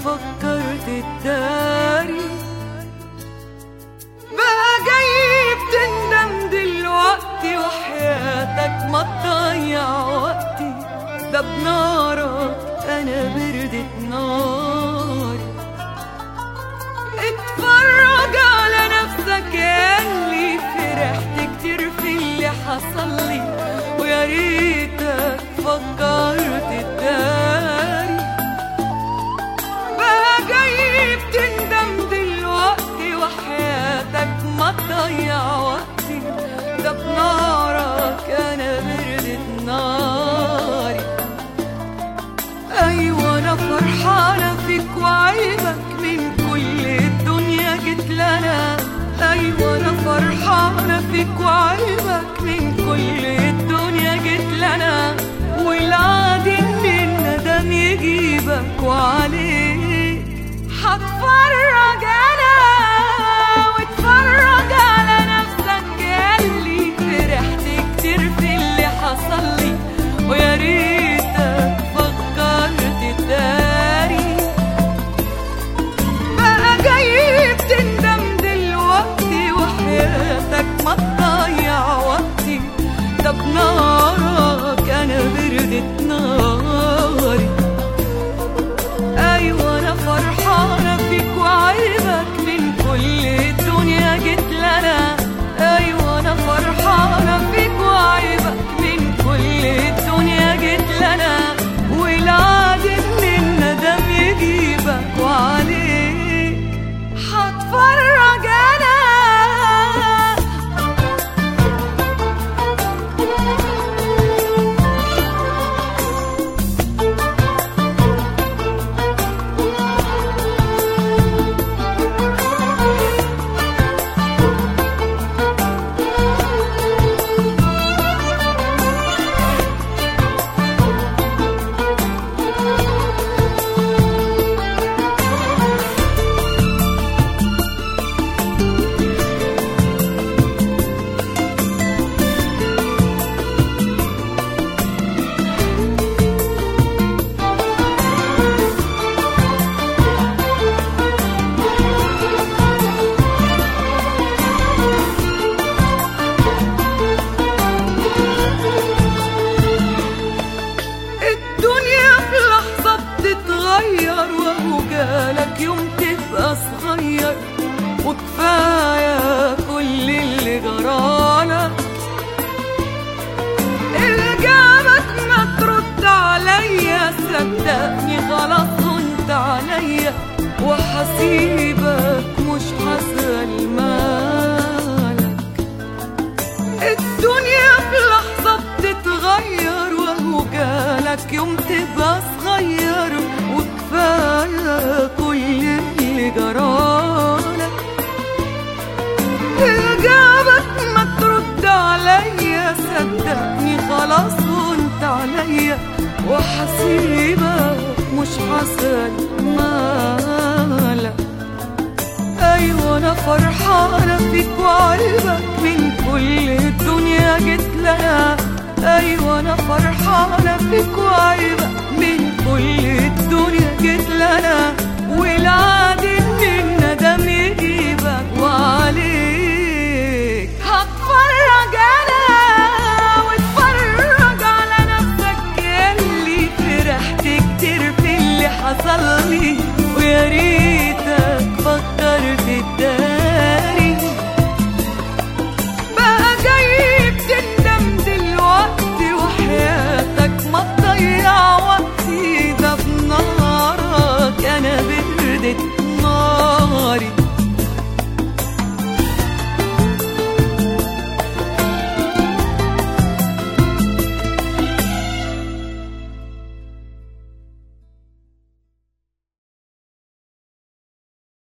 فكرت الداري بقى جاي بتندم دلوقتي وحياتك ما تضيع وقتي ده بنارك انا بردت ناري اتفرج على نفسك ياللي فرحت كتير في اللي حصل لي ويا ريتك فكرت الداري بقى جاي بتندم دلوقتي وحياتك ما تضيع وقتي ده بنارك انا بردت ناري ايوه انا فرحانه فيك وعيبك من كل الدنيا جيت لنا ايوه انا فرحانه فيك وعيبك من كل الدنيا جيت لنا والعادي ان الندم يجيبك وعليك هتفرج انا واتفرج على نفسك ياللي فرحت كتير في اللي حصل لي ويا ريتك فكرت تداري بقى جاي بتندم دلوقتي وحياتك ما تضيع وقتي ده بنارك انا بردت ناري ايوه انا فرحانه فيك وعيبك من كل الدنيا جيت لنا ايوه انا فرحانه فيك وعيبك من كل الدنيا جيت لنا والعادي ان الندم يجيبك وعليك هتفرج انا الدنيا في لحظة بتتغير وهو جالك يوم تبقى صغير وكفاية كل اللي جرالك إجابك ما ترد عليا صدقني خلاص كنت عليا وحسيبك مش هسأل مالك الدنيا في لحظة بتتغير وهو جالك يوم تبقى صغير وكفاية كل اللي جرالك إجابك ما ترد عليا صدقني خلاص وانت عليا وحسيبك مش حسن مالك ايوه انا فرحانه فيك وعيبك من كل الدنيا جيت لنا ايوه انا فرحانه فيك وعيبك من كل الدنيا جيت لنا